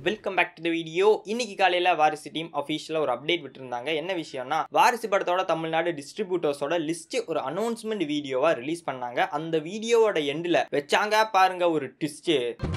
welcome back to the video இன்னைக்கு காலையில வாரிசு டீம் அஃபீஷியலாக ஒரு அப்டேட் விட்டுருந்தாங்க என்ன விஷயம்னா வாரிசு படத்தோட தமிழ்நாடு டிஸ்ட்ரிபியூட்டர்ஸோட லிஸ்ட் ஒரு அனௌன்ஸ்மெண்ட் வீடியோவா ரிலீஸ் பண்ணாங்க அந்த வீடியோவோட எண்டில் வச்சாங்க பாருங்க ஒரு ட்விஸ்ட்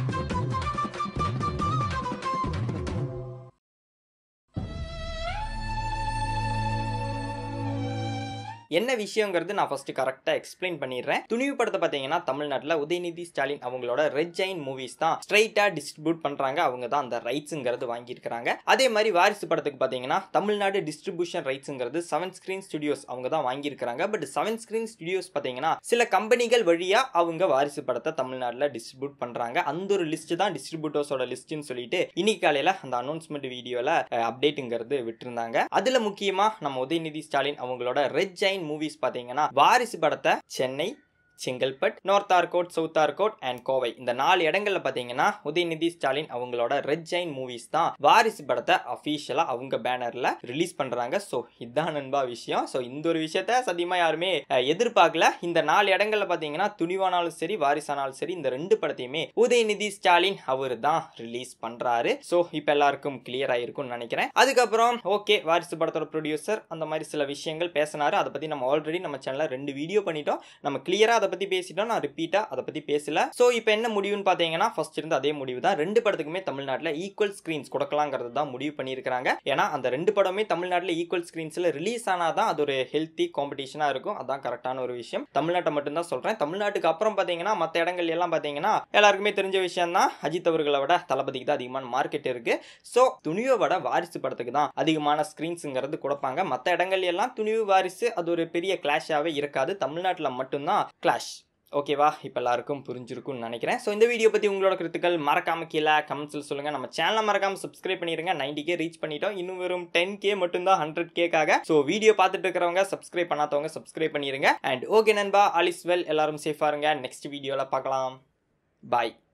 என்ன விஷயங்கிறது நான் ஃபர்ஸ்ட் கரெக்டாக எக்ஸ்பிளைன் பண்ணிடுறேன் துணிவு படத்தை பார்த்தீங்கன்னா தமிழ்நாட்டில் உதயநிதி ஸ்டாலின் அவங்களோட ரெட் ஜெயின் மூவிஸ் தான் ஸ்ட்ரைட்டாக டிஸ்ட்ரிபியூட் பண்ணுறாங்க அவங்க தான் அந்த ரைட்ஸுங்கிறது வாங்கியிருக்கிறாங்க அதே மாதிரி வாரிசு படத்துக்கு பார்த்தீங்கன்னா தமிழ்நாடு டிஸ்ட்ரிபியூஷன் ரைட்ஸுங்கிறது செவன் ஸ்க்ரீன் ஸ்டுடியோஸ் அவங்க தான் வாங்கியிருக்கிறாங்க பட் செவன் ஸ்க்ரீன் ஸ்டுடியோஸ் பார்த்தீங்கன்னா சில கம்பெனிகள் வழியாக அவங்க வாரிசு படத்தை தமிழ்நாட்டில் டிஸ்ட்ரிபியூட் பண்ணுறாங்க அந்த ஒரு லிஸ்ட் தான் டிஸ்ட்ரிபியூட்டர்ஸோட லிஸ்ட்னு சொல்லிட்டு இன்னைக்கு காலையில் அந்த அனௌன்ஸ்மெண்ட் வீடியோவில் அப்டேட்டுங்கிறது விட்டுருந்தாங்க அதில் முக்கியமாக நம்ம உதயநிதி ஸ்டாலின் அவங்களோட ரெட் ஜெயின் மூவிஸ் பார்த்தீங்கன்னா வாரிசு படத்தை Chennai Chengalpattu north Arcot south Arcot and Kovai இந்த நாலு இடங்கள்ல பார்த்தீங்கன்னா உதயநிதி ஸ்டாலின் அவங்களோட ரெட் ஜெயின் மூவிஸ் தான் வாரிசு படத்தை அஃபீஷியலாக அவங்க பேனரில் ரிலீஸ் பண்ணுறாங்க ஸோ இதுதான் நண்பா விஷயம் ஸோ இந்த ஒரு விஷயத்த சத்தியமாக யாருமே அஹ், எதிர்பார்க்கல இந்த நாலு இடங்கள்ல பார்த்தீங்கன்னா துணிவானாலும் சரி வாரிசானாலும் சரி இந்த ரெண்டு படத்தையுமே உதயநிதி ஸ்டாலின் அவர் தான் ரிலீஸ் பண்ணுறாரு ஸோ இப்போ எல்லாருக்கும் கிளியர் ஆயிருக்கும்னு நினைக்கிறேன் அதுக்கப்புறம் ஓகே வாரிசு படத்தோட ப்ரொடியூசர் அந்த மாதிரி சில விஷயங்கள் பேசினாரு அதை பற்றி நம்ம ஆல்ரெடி நம்ம சேனலில் ரெண்டு வீடியோ பண்ணிட்டோம் நம்ம கிளியராக அதை பற்றி பேசிட்டோம் நான் ரிப்பீட்டாக அதை பற்றி பேசல ஸோ இப்போ என்ன முடிவுன்னு பார்த்தீங்கன்னா ஃபர்ஸ்ட் இருந்து அதே முடிவு தான் ரெண்டு படத்துக்குமே தமிழ்நாட்டில் ஈக்குவல் ஸ்க்ரீன்ஸ் கொடுக்கலாங்கிறது தான் முடிவு பண்ணியிருக்கிறாங்க ஏன்னா அந்த ரெண்டு படமே தமிழ்நாட்டில் ஈக்குவல் ஸ்க்ரீன்ஸில் ரிலீஸ் ஆனால் தான் அது ஒரு ஹெல்த்தி காம்படிஷனாக இருக்கும் அதான் கரெக்டான ஒரு விஷயம் தமிழ்நாட்டை மட்டும்தான் சொல்கிறேன் தமிழ்நாட்டுக்கு அப்புறம் பார்த்தீங்கன்னா மற்ற இடங்கள் எல்லாம் பார்த்தீங்கன்னா எல்லாருக்குமே தெரிஞ்ச விஷயம் தான் அஜித் அவர்களை விட தளபதிக்கு தான் அதிகமான மார்க்கெட் இருக்கு ஸோ துணிவை விட வாரிசு படத்துக்கு தான் அதிகமான ஸ்க்ரீன்ஸுங்கிறது கொடுப்பாங்க மற்ற இடங்கள் எல்லாம் துணிவு வாரிசு அது ஒரு பெரிய கிளாஷாகவே இருக்காது தமிழ்நாட்டில் மட்டும்தான் கிளாஷ் ஓகேவா இப்போ எல்லாருக்கும் புரிஞ்சிருக்கும்னு நினைக்கிறேன் ஸோ இந்த வீடியோ பற்றி உங்களோட கருத்துக்கள் மறக்காம கீழே கமெண்ட்ஸில் சொல்லுங்கள் நம்ம சேனலை மறக்காம சப்ஸ்கிரைப் பண்ணிடுங்க 90k கே ரீச் பண்ணிட்டோம் இன்னும் வெறும் டென் கே மட்டும்தான் ஹண்ட்ரட் கேக்காக ஸோ வீடியோ பார்த்துட்டு இருக்கிறவங்க சப்ஸ்கிரைப் பண்ணாதவங்க சப்ஸ்கிரைப் பண்ணிடுங்க அண்ட் ஓகே நண்பா ஆலிஸ் வெல் எல்லாரும் சேஃபாக இருங்க நெக்ஸ்ட் வீடியோவில் பார்க்கலாம் பாய்